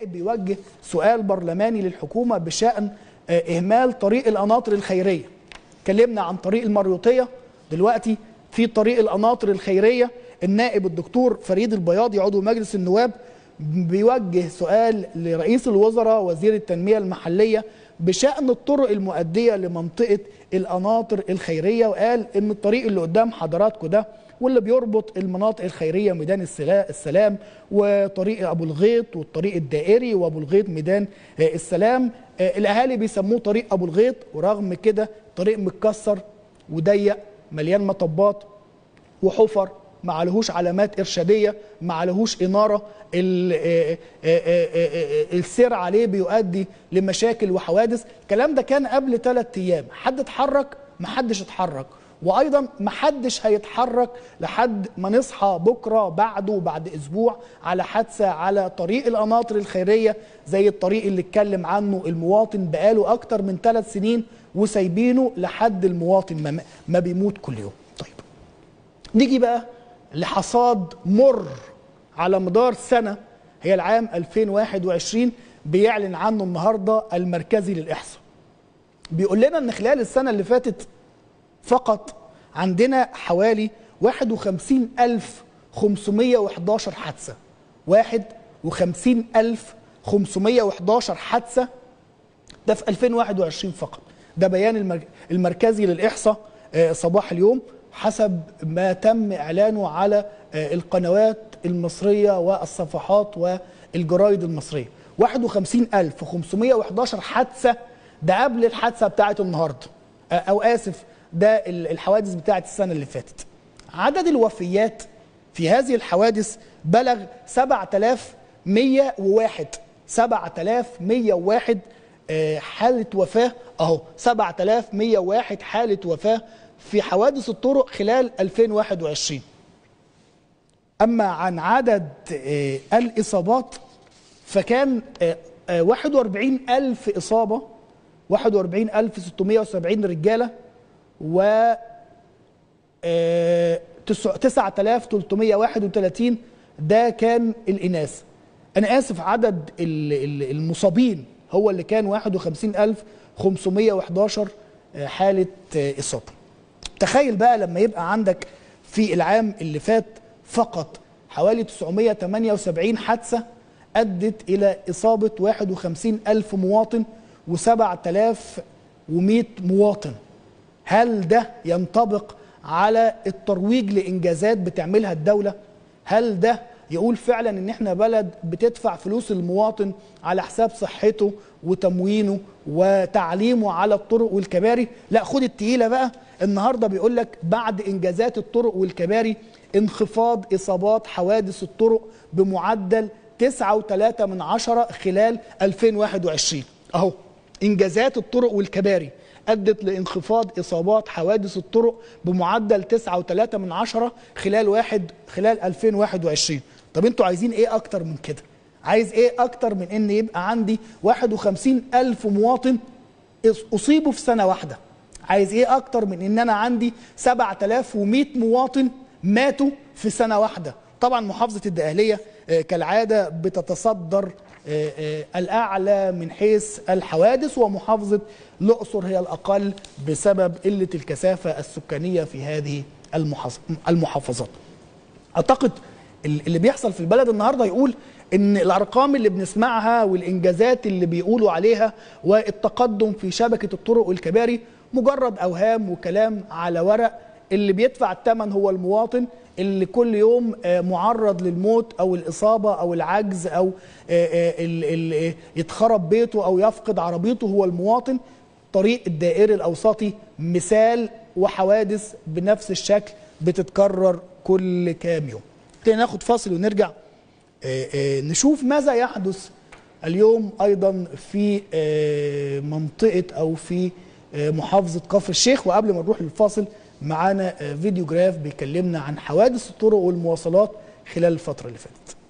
النائب بيوجه سؤال برلماني للحكومه بشان اهمال طريق القناطر الخيريه اتكلمنا عن طريق المريوطيه دلوقتي في طريق القناطر الخيريه النائب الدكتور فريد البياضي عضو مجلس النواب بيوجه سؤال لرئيس الوزراء وزير التنميه المحليه بشان الطرق المؤديه لمنطقه القناطر الخيريه وقال ان الطريق اللي قدام حضراتكم ده واللي بيربط المناطق الخيريه ميدان السلام وطريق ابو الغيط والطريق الدائري وابو الغيط ميدان السلام الاهالي بيسموه طريق ابو الغيط ورغم كده طريق متكسر وضيق مليان مطبات وحفر ما عليهوش علامات ارشاديه ما عليهوش اناره السير عليه بيؤدي لمشاكل وحوادث الكلام ده كان قبل ثلاث ايام حد اتحرك ما حدش اتحرك وايضا ما حدش هيتحرك لحد ما نصحى بكره بعده بعد اسبوع على حادثه على طريق القناطر الخيريه زي الطريق اللي اتكلم عنه المواطن بقاله اكتر من ثلاث سنين وسايبينه لحد المواطن ما, ما بيموت كل يوم طيب نيجي بقى لحصاد مر على مدار سنه هي العام 2021 بيعلن عنه النهارده المركزي للاحصاء بيقول لنا ان خلال السنه اللي فاتت فقط عندنا حوالي 51511 حادثة 51511 حادثة ده في 2021 فقط ده بيان المركزي للإحصاء صباح اليوم حسب ما تم إعلانه على القنوات المصرية والصفحات والجرايد المصرية 51511 حادثة ده قبل الحادثة بتاعت النهاردة أو آسف ده الحوادث بتاعت السنة اللي فاتت عدد الوفيات في هذه الحوادث بلغ 7101 7101 حالة وفاة أهو 7101 حالة وفاة في حوادث الطرق خلال 2021 أما عن عدد الإصابات فكان 41000 إصابة 41670 رجالة و 9331 ده كان الإناث أنا آسف عدد المصابين هو اللي كان 51511 حالة إصابة تخيل بقى لما يبقى عندك في العام اللي فات فقط حوالي 978 حادثة أدت إلى إصابة 51 ألف مواطن و7100 مواطن هل ده ينطبق على الترويج لإنجازات بتعملها الدولة هل ده يقول فعلا ان احنا بلد بتدفع فلوس المواطن على حساب صحته وتموينه وتعليمه على الطرق والكباري لا خد التقيله بقى النهارده بيقول لك بعد انجازات الطرق والكباري انخفاض اصابات حوادث الطرق بمعدل 9.3 من عشرة خلال 2021 اهو انجازات الطرق والكباري ادت لانخفاض اصابات حوادث الطرق بمعدل 9.3 من عشرة خلال واحد خلال 2021 طب انتوا عايزين ايه اكتر من كده عايز ايه اكتر من ان يبقى عندي 51 الف مواطن اصيبوا في سنه واحده عايز ايه اكتر من ان انا عندي 7100 مواطن ماتوا في سنه واحده طبعا محافظه الدقهليه كالعاده بتتصدر الاعلى من حيث الحوادث ومحافظه الاقصر هي الاقل بسبب قله الكثافه السكانيه في هذه المحافظات. اعتقد اللي بيحصل في البلد النهارده يقول ان الارقام اللي بنسمعها والانجازات اللي بيقولوا عليها والتقدم في شبكه الطرق والكباري مجرد اوهام وكلام على ورق اللي بيدفع الثمن هو المواطن اللي كل يوم معرض للموت او الاصابه او العجز او يتخرب بيته او يفقد عربيته هو المواطن طريق الدائري الاوسطي مثال وحوادث بنفس الشكل بتتكرر كل كام يوم ناخد فاصل ونرجع نشوف ماذا يحدث اليوم ايضا في منطقه او في محافظه كفر الشيخ وقبل ما نروح للفاصل معانا فيديو جراف بيكلمنا عن حوادث الطرق والمواصلات خلال الفتره اللي فاتت